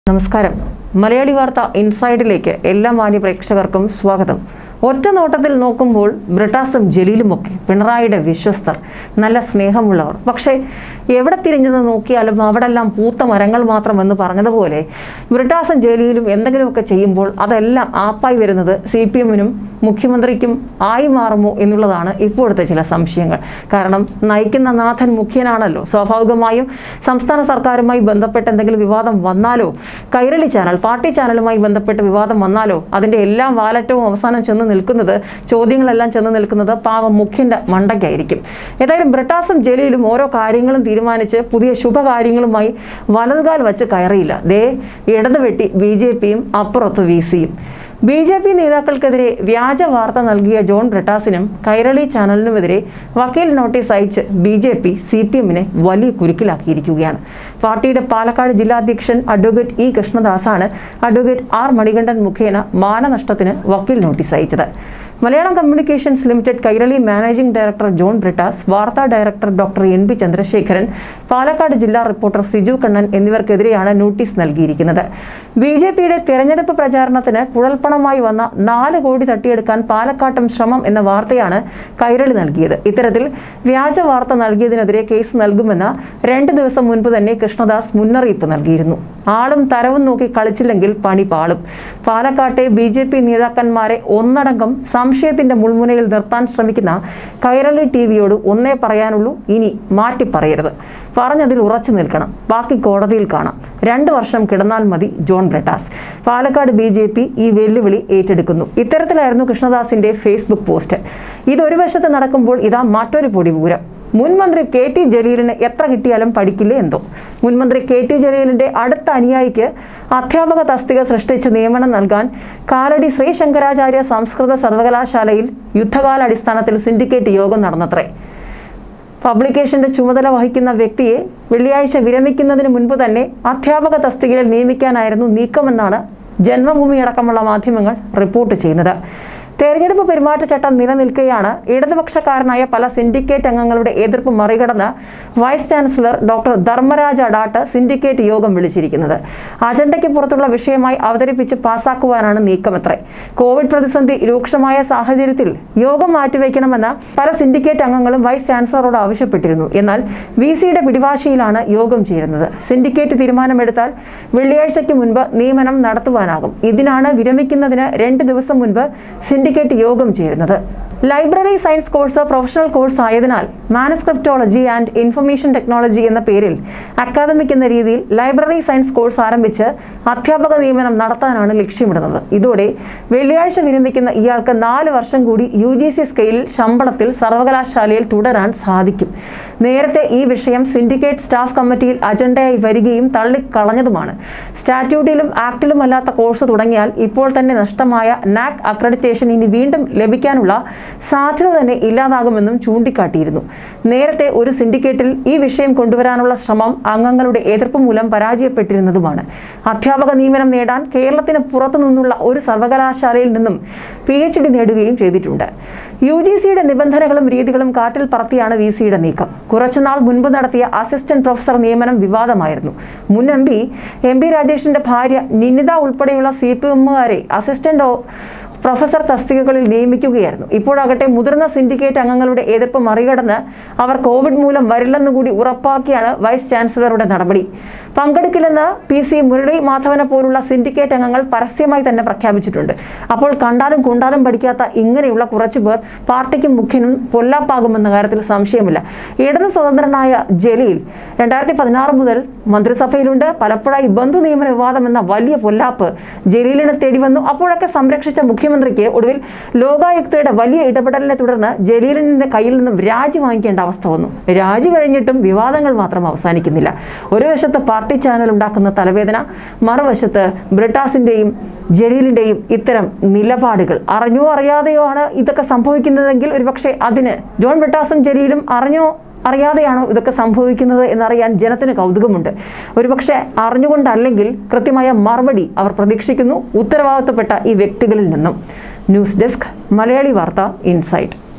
നമസ്കാരം മലയാളി വാർത്ത ഇൻസൈഡിലേക്ക് എല്ലാ മാന്യ പ്രേക്ഷകർക്കും സ്വാഗതം ഒറ്റ നോട്ടത്തിൽ നോക്കുമ്പോൾ ബ്രിട്ടാസും ജലീലുമൊക്കെ പിണറായിയുടെ വിശ്വസ്തർ നല്ല സ്നേഹമുള്ളവർ പക്ഷേ എവിടെ തിരിഞ്ഞെന്ന് നോക്കിയാലും അവിടെല്ലാം പൂത്ത മരങ്ങൾ മാത്രം എന്ന് പറഞ്ഞതുപോലെ ബ്രിട്ടാസും ജലീലും എന്തെങ്കിലുമൊക്കെ ചെയ്യുമ്പോൾ അതെല്ലാം ആപ്പായി വരുന്നത് സി പി എമ്മിനും മുഖ്യമന്ത്രിക്കും ആയി മാറുമോ എന്നുള്ളതാണ് ഇപ്പോഴത്തെ ചില സംശയങ്ങൾ കാരണം നയിക്കുന്ന നാഥൻ മുഖ്യനാണല്ലോ സ്വാഭാവികമായും സംസ്ഥാന സർക്കാരുമായി ബന്ധപ്പെട്ട് എന്തെങ്കിലും വിവാദം വന്നാലോ കൈരളി ചാനൽ പാർട്ടി ചാനലുമായി ബന്ധപ്പെട്ട് വിവാദം വന്നാലോ അതിന്റെ എല്ലാം വാലറ്റവും അവസാനം ചെന്ന് നിൽക്കുന്നത് ചോദ്യങ്ങളെല്ലാം ചെന്ന് നിൽക്കുന്നത് പാവം മുഖ്യന്റെ മണ്ടയ്ക്കായിരിക്കും ഏതായാലും ബ്രിട്ടാസും ജലീലും ഓരോ കാര്യങ്ങളും തീരുമാനിച്ച് പുതിയ ശുഭകാര്യങ്ങളുമായി വലതുകാൽ വെച്ച് കയറിയില്ല ദേ ഇടത് വെട്ടി ബി ജെ പിയും അപ്പുറത്ത് വി സിയും ബി ജെ പി നേതാക്കൾക്കെതിരെ വ്യാജ വാർത്ത നൽകിയ ജോൺ ബ്രിട്ടാസിനും കൈരളി ചാനലിനുമെതിരെ വക്കീൽ നോട്ടീസ് അയച്ച് B J P C P എമ്മിനെ വലിയ കുരുക്കിലാക്കിയിരിക്കുകയാണ് പാർട്ടിയുടെ പാലക്കാട് ജില്ലാധ്യക്ഷൻ അഡ്വക്കേറ്റ് ഇ കൃഷ്ണദാസാണ് അഡ്വക്കേറ്റ് ആർ മണികണ്ഠൻ മുഖേന മാനനഷ്ടത്തിന് വക്കീൽ നോട്ടീസ് അയച്ചത് Malayalam communications limited Kairali managing director John Brittas വാർത്താ director doctor N P Chandrasekharan Palakkad ജില്ലാ റിപ്പോർട്ടർ സിജു കണ്ണൻ എന്നിവർക്കെതിരെയാണ് നോട്ടീസ് നൽകിയിരിക്കുന്നത് ബി ജെ പിയുടെ തെരഞ്ഞെടുപ്പ് പ്രചാരണത്തിന് കുഴൽപ്പണമായി വന്ന നാല് കോടി തട്ടിയെടുക്കാൻ പാലക്കാട്ടും ശ്രമം എന്ന വാർത്തയാണ് കൈരളി നൽകിയത് ഇത്തരത്തിൽ വ്യാജ വാർത്ത നൽകിയതിനെതിരെ കേസ് നൽകുമെന്ന് രണ്ട് ദിവസം മുൻപ് തന്നെ കൃഷ്ണദാസ് മുന്നറിയിപ്പ് നൽകിയിരുന്നു ആളും തരവും നോക്കി കളിച്ചില്ലെങ്കിൽ പണി പാളും പാലക്കാട്ടെ ബി ജെ പി നേതാക്കന്മാരെ ഒന്നടങ്കം സംശയത്തിന്റെ മുൾമുനയിൽ നിർത്താൻ ശ്രമിക്കുന്ന കൈരളി ടി വിയോട് ഒന്നേ പറയാനുള്ളൂ ഇനി മാറ്റി പറയരുത് പറഞ്ഞതിൽ ഉറച്ചു നിൽക്കണം ബാക്കി കോടതിയിൽ കാണാം രണ്ട് വർഷം കിടന്നാൽ മതി John Brittas Palakkad B J P ഈ വെല്ലുവിളി ഏറ്റെടുക്കുന്നു ഇത്തരത്തിലായിരുന്നു കൃഷ്ണദാസിന്റെ ഫേസ്ബുക്ക് പോസ്റ്റ് ഇതൊരു വശത്ത് നടക്കുമ്പോൾ ഇതാ മറ്റൊരു പൊടിപൂരം മുൻമന്ത്രി കെ ടി ജലീലിന് എത്ര കിട്ടിയാലും പഠിക്കില്ലേ എന്തോ മുൻമന്ത്രി കെ ടി ജലീലിന്റെ അടുത്ത അനുയായിക്ക് അധ്യാപക തസ്തിക സൃഷ്ടിച്ച് നിയമനം നൽകാൻ കാലടി ശ്രീ ശങ്കരാചാര്യ സംസ്കൃത സർവകലാശാലയിൽ യുദ്ധകാലാടിസ്ഥാനത്തിൽ സിൻഡിക്കേറ്റ് യോഗം നടന്നത്രേ പബ്ലിക്കേഷന്റെ ചുമതല വഹിക്കുന്ന വ്യക്തിയെ വെള്ളിയാഴ്ച വിരമിക്കുന്നതിന് മുൻപ് തന്നെ അധ്യാപക തസ്തികയിൽ നിയമിക്കാനായിരുന്നു നീക്കമെന്നാണ് ജന്മഭൂമി അടക്കമുള്ള മാധ്യമങ്ങൾ റിപ്പോർട്ട് ചെയ്യുന്നത് തെരഞ്ഞെടുപ്പ് പെരുമാറ്റച്ചട്ടം നിലനിൽക്കെയാണ് ഇടതുപക്ഷക്കാരനായ പല സിൻഡിക്കേറ്റ് അംഗങ്ങളുടെ എതിർപ്പ് മറികടന്ന് vice chancellor doctor Dharmaraj Adat syndicate യോഗം വിളിച്ചിരിക്കുന്നത് അജണ്ടയ്ക്ക് പുറത്തുള്ള വിഷയമായി അവതരിപ്പിച്ച് പാസാക്കുവാനാണ് നീക്കമത്രേ കോവിഡ് പ്രതിസന്ധി രൂക്ഷമായ സാഹചര്യത്തിൽ യോഗം മാറ്റിവെക്കണമെന്ന് പല സിൻഡിക്കേറ്റ് അംഗങ്ങളും വൈസ് ചാൻസലറോട് ആവശ്യപ്പെട്ടിരുന്നു എന്നാൽ വി സിയുടെ പിടിവാശിയിലാണ് യോഗം ചേരുന്നത് സിൻഡിക്കേറ്റ് തീരുമാനമെടുത്താൽ വെള്ളിയാഴ്ചയ്ക്ക് മുൻപ് നിയമനം നടത്തുവാനാകും ഇതിനാണ് വിരമിക്കുന്നതിന് രണ്ട് ദിവസം മുൻപ് സിൻഡിക്കേറ്റ് യോഗം ചേരുന്നത് library science course professional course ആയതിനാൽ മാനസ്ക്രിപ്റ്റോളജി ആൻഡ് ഇൻഫർമേഷൻ ടെക്നോളജി എന്ന പേരിൽ അക്കാദമിക് എന്ന രീതിയിൽ ലൈബ്രറി സയൻസ് കോഴ്സ് ആരംഭിച്ച് അധ്യാപക നിയമനം നടത്താനാണ് ലക്ഷ്യമിടുന്നത് ഇതോടെ വെള്ളിയാഴ്ച വിരമിക്കുന്ന ഇയാൾക്ക് നാല് വർഷം കൂടി യു ജി സി സ്കെയിലിൽ ശമ്പളത്തിൽ സർവകലാശാലയിൽ തുടരാൻ സാധിക്കും നേരത്തെ ഈ വിഷയം സിൻഡിക്കേറ്റ് സ്റ്റാഫ് കമ്മിറ്റിയിൽ അജണ്ടയായി വരികയും തള്ളിക്കളഞ്ഞതുമാണ് സ്റ്റാറ്റ്യൂട്ടിലും ആക്ടിലും അല്ലാത്ത കോഴ്സ് തുടങ്ങിയാൽ ഇപ്പോൾ തന്നെ നഷ്ടമായ നാക് അക്രഡിറ്റേഷൻ ഇനി വീണ്ടും ലഭിക്കാനുള്ള സാധ്യത തന്നെ ഇല്ലാതാകുമെന്നും ചൂണ്ടിക്കാട്ടിയിരുന്നു നേരത്തെ ഒരു സിൻഡിക്കേറ്റിൽ ഈ വിഷയം കൊണ്ടുവരാനുള്ള ശ്രമം അംഗങ്ങളുടെ എതിർപ്പ് മൂലം പരാജയപ്പെട്ടിരുന്നതുമാണ് അധ്യാപക നിയമനം നേടാൻ കേരളത്തിന് പുറത്തു നിന്നുള്ള ഒരു സർവകലാശാലയിൽ നിന്നും പി എച്ച് ഡി നേടുകയും ചെയ്തിട്ടുണ്ട് യു ജി സിയുടെ നിബന്ധനകളും രീതികളും കാറ്റിൽ പറത്തിയാണ് വി സിയുടെ നീക്കം കുറച്ചുനാൾ മുൻപ് നടത്തിയ അസിസ്റ്റന്റ് പ്രൊഫസർ നിയമനം വിവാദമായിരുന്നു മുൻ എം പി എം പി രാജേഷിന്റെ ഭാര്യ നിനിത ഉൾപ്പെടെയുള്ള സി പി എമ്മുകാരെ അസിസ്റ്റന്റ് പ്രൊഫസർ തസ്തികകളിൽ നിയമിക്കുകയായിരുന്നു ഇപ്പോഴാകട്ടെ മുതിർന്ന സിൻഡിക്കേറ്റ് അംഗങ്ങളുടെ എതിർപ്പ് മറികടന്ന് അവർ കോവിഡ് മൂലം വരില്ലെന്ന് കൂടി ഉറപ്പാക്കിയാണ് വൈസ് ചാൻസലറുടെ നടപടി പങ്കെടുക്കില്ലെന്ന് പി സി മുരളി മാധവനെ പോലുള്ള സിൻഡിക്കേറ്റ് അംഗങ്ങൾ പരസ്യമായി തന്നെ പ്രഖ്യാപിച്ചിട്ടുണ്ട് അപ്പോൾ കണ്ടാലും കൊണ്ടാലും പഠിക്കാത്ത ഇങ്ങനെയുള്ള കുറച്ചു പേർ പാർട്ടിക്കും മുഖ്യനും പൊല്ലാപ്പാകുമെന്ന കാര്യത്തിൽ സംശയമില്ല ഇടത് സ്വതന്ത്രനായ ജലീൽ രണ്ടായിരത്തി പതിനാറ് മുതൽ മന്ത്രിസഭയിലുണ്ട് പലപ്പോഴായി ബന്ധു നിയമന വിവാദം എന്ന വലിയ പൊല്ലാപ്പ് ജലീലിനെ തേടി വന്നു അപ്പോഴൊക്കെ സംരക്ഷിച്ച മുഖ്യമന്ത്രിക്ക് ഒടുവിൽ ലോകായുക്തയുടെ വലിയ ഇടപെടലിനെ തുടർന്ന് ജലീലിന്റെ കയ്യിൽ നിന്നും രാജി വാങ്ങിക്കേണ്ട അവസ്ഥ വന്നു രാജി കഴിഞ്ഞിട്ടും വിവാദങ്ങൾ മാത്രം അവസാനിക്കുന്നില്ല ഒരു വശത്ത് പാർട്ടി ചാനൽ ഉണ്ടാക്കുന്ന തലവേദന മറുവശത്ത് ബ്രിട്ടാസിന്റെയും ജലീലിന്റെയും ഇത്തരം നിലപാടുകൾ അറിഞ്ഞോ അറിയാതെയോ ആണ് ഇതൊക്കെ സംഭവിക്കുന്നതെങ്കിൽ ഒരുപക്ഷെ അതിന് ജോൺ ബ്രിട്ടാസും ജലീലും അറിഞ്ഞോ അറിയാതെയാണോ ഇതൊക്കെ സംഭവിക്കുന്നത് എന്നറിയാൻ ജനത്തിന് കൗതുകമുണ്ട് ഒരുപക്ഷെ അറിഞ്ഞുകൊണ്ടല്ലെങ്കിൽ കൃത്യമായ മറുപടി അവർ പ്രതീക്ഷിക്കുന്നു ഉത്തരവാദിത്തപ്പെട്ട ഈ വ്യക്തികളിൽ നിന്നും ന്യൂസ് ഡെസ്ക് മലയാളി വാർത്ത ഇൻസൈറ്റ്